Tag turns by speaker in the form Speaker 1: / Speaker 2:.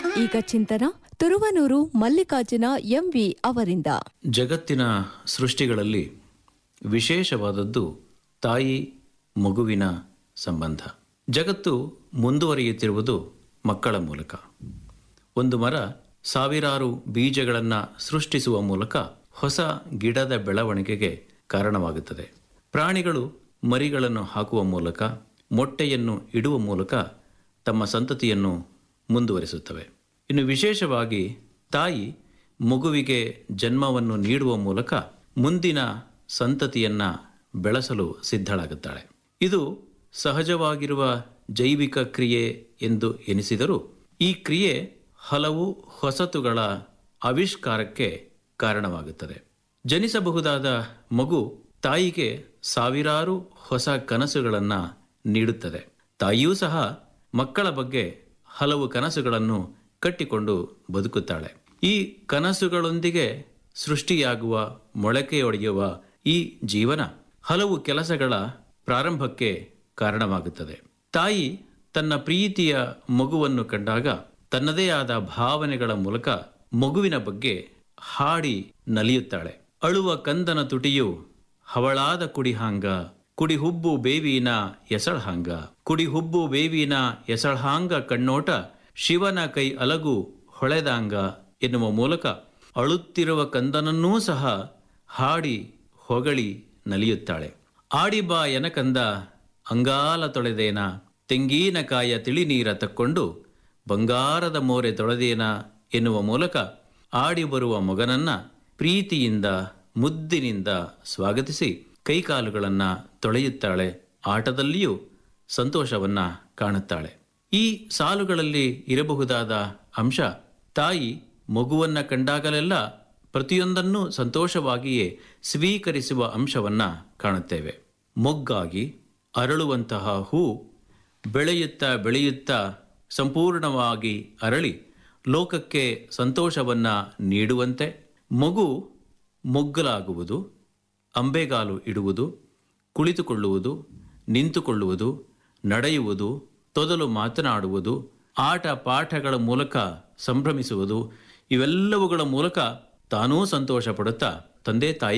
Speaker 1: ಈಗ ಚಿಂತನ ತುರುವನೂರು ಮಲ್ಲಿಕಾರ್ಜುನ ಎಂವಿ ಅವರಿಂದ
Speaker 2: ಜಗತ್ತಿನ ಸೃಷ್ಟಿಗಳಲ್ಲಿ ವಿಶೇಷವಾದದ್ದು ತಾಯಿ ಮಗುವಿನ ಸಂಬಂಧ ಜಗತ್ತು ಮುಂದುವರಿಯುತ್ತಿರುವುದು ಮಕ್ಕಳ ಮೂಲಕ ಒಂದು ಮರ ಸಾವಿರಾರು ಬೀಜಗಳನ್ನು ಸೃಷ್ಟಿಸುವ ಮೂಲಕ ಹೊಸ ಗಿಡದ ಬೆಳವಣಿಗೆಗೆ ಕಾರಣವಾಗುತ್ತದೆ ಪ್ರಾಣಿಗಳು ಮರಿಗಳನ್ನು ಹಾಕುವ ಮೂಲಕ ಮೊಟ್ಟೆಯನ್ನು ಇಡುವ ಮೂಲಕ ತಮ್ಮ ಸಂತತಿಯನ್ನು ಮುಂದುವರಿಸುತ್ತವೆ ಇನ್ನು ವಿಶೇಷವಾಗಿ ತಾಯಿ ಮಗುವಿಗೆ ಜನ್ಮವನ್ನು ನೀಡುವ ಮೂಲಕ ಮುಂದಿನ ಸಂತತಿಯನ್ನ ಬೆಳೆಸಲು ಸಿದ್ಧಳಾಗುತ್ತಾಳೆ ಇದು ಸಹಜವಾಗಿರುವ ಜೈವಿಕ ಕ್ರಿಯೆ ಎಂದು ಎನಿಸಿದರೂ ಈ ಕ್ರಿಯೆ ಹಲವು ಹೊಸತುಗಳ ಆವಿಷ್ಕಾರಕ್ಕೆ ಕಾರಣವಾಗುತ್ತದೆ ಜನಿಸಬಹುದಾದ ಮಗು ತಾಯಿಗೆ ಸಾವಿರಾರು ಹೊಸ ಕನಸುಗಳನ್ನು ನೀಡುತ್ತದೆ ತಾಯಿಯೂ ಸಹ ಮಕ್ಕಳ ಬಗ್ಗೆ ಹಲವು ಕನಸುಗಳನ್ನು ಕಟ್ಟಿಕೊಂಡು ಬದುಕುತ್ತಾಳೆ ಈ ಕನಸುಗಳೊಂದಿಗೆ ಸೃಷ್ಟಿಯಾಗುವ ಮೊಳಕೆಯೊಡೆಯುವ ಈ ಜೀವನ ಹಲವು ಕೆಲಸಗಳ ಪ್ರಾರಂಭಕ್ಕೆ ಕಾರಣವಾಗುತ್ತದೆ ತಾಯಿ ತನ್ನ ಪ್ರೀತಿಯ ಮಗುವನ್ನು ಕಂಡಾಗ ತನ್ನದೇ ಆದ ಭಾವನೆಗಳ ಮೂಲಕ ಮಗುವಿನ ಬಗ್ಗೆ ಹಾಡಿ ನಲಿಯುತ್ತಾಳೆ ಅಳುವ ಕಂದನ ತುಟಿಯು ಹವಳಾದ ಕುಡಿಹಾಂಗ ಕುಡಿ ಹುಬ್ಬು ಬೇವಿನ ಎಸಳ್ಹಾಂಗ ಕುಡಿ ಹುಬ್ಬು ಬೇವಿನ ಎಸಳ್ಹಾಂಗ ಕಣ್ಣೋಟ ಶಿವನ ಕೈ ಅಲಗು ಹೊಳೆದಾಂಗ ಎನ್ನುವ ಮೂಲಕ ಅಳುತ್ತಿರುವ ಕಂದನನ್ನೂ ಸಹ ಹಾಡಿ ಹೊಗಳಿ ನಲಿಯುತ್ತಾಳೆ ಆಡಿಬಾ ಎನಕಂದ ಅಂಗಾಲ ತೊಳೆದೇನ ತೆಂಗಿನಕಾಯ ತಿಳಿ ನೀರ ತಕ್ಕೊಂಡು ಬಂಗಾರದ ಮೋರೆ ತೊಳೆದೇನ ಎನ್ನುವ ಮೂಲಕ ಆಡಿ ಬರುವ ಮಗನನ್ನ ಪ್ರೀತಿಯಿಂದ ಮುದ್ದಿನಿಂದ ಸ್ವಾಗತಿಸಿ ಕೈಕಾಲುಗಳನ್ನ ತೊಳೆಯುತ್ತಾಳೆ ಆಟದಲ್ಲಿಯೂ ಸಂತೋಷವನ್ನ ಕಾಣುತ್ತಾಳೆ ಈ ಸಾಲುಗಳಲ್ಲಿ ಇರಬಹುದಾದ ಅಂಶ ತಾಯಿ ಮಗುವನ್ನ ಕಂಡಾಗಲೆಲ್ಲ ಪ್ರತಿಯೊಂದನ್ನು ಸಂತೋಷವಾಗಿಯೇ ಸ್ವೀಕರಿಸುವ ಅಂಶವನ್ನ ಕಾಣುತ್ತೇವೆ ಮೊಗ್ಗಾಗಿ ಅರಳುವಂತಹ ಹೂ ಬೆಳೆಯುತ್ತಾ ಬೆಳೆಯುತ್ತಾ ಸಂಪೂರ್ಣವಾಗಿ ಅರಳಿ ಲೋಕಕ್ಕೆ ಸಂತೋಷವನ್ನ ನೀಡುವಂತೆ ಮಗು ಮೊಗ್ಗಲಾಗುವುದು ಅಂಬೆಗಾಲು ಇಡುವುದು ಕುಳಿತುಕೊಳ್ಳುವುದು ನಿಂತುಕೊಳ್ಳುವುದು ನಡೆಯುವುದು ತೊದಲು ಮಾತನಾಡುವುದು ಆಟ ಪಾಠಗಳ ಮೂಲಕ ಸಂಭ್ರಮಿಸುವುದು ಇವೆಲ್ಲವುಗಳ ಮೂಲಕ ತಾನೂ ಸಂತೋಷ ಪಡುತ್ತಾ ತಂದೆ ತಾಯಿ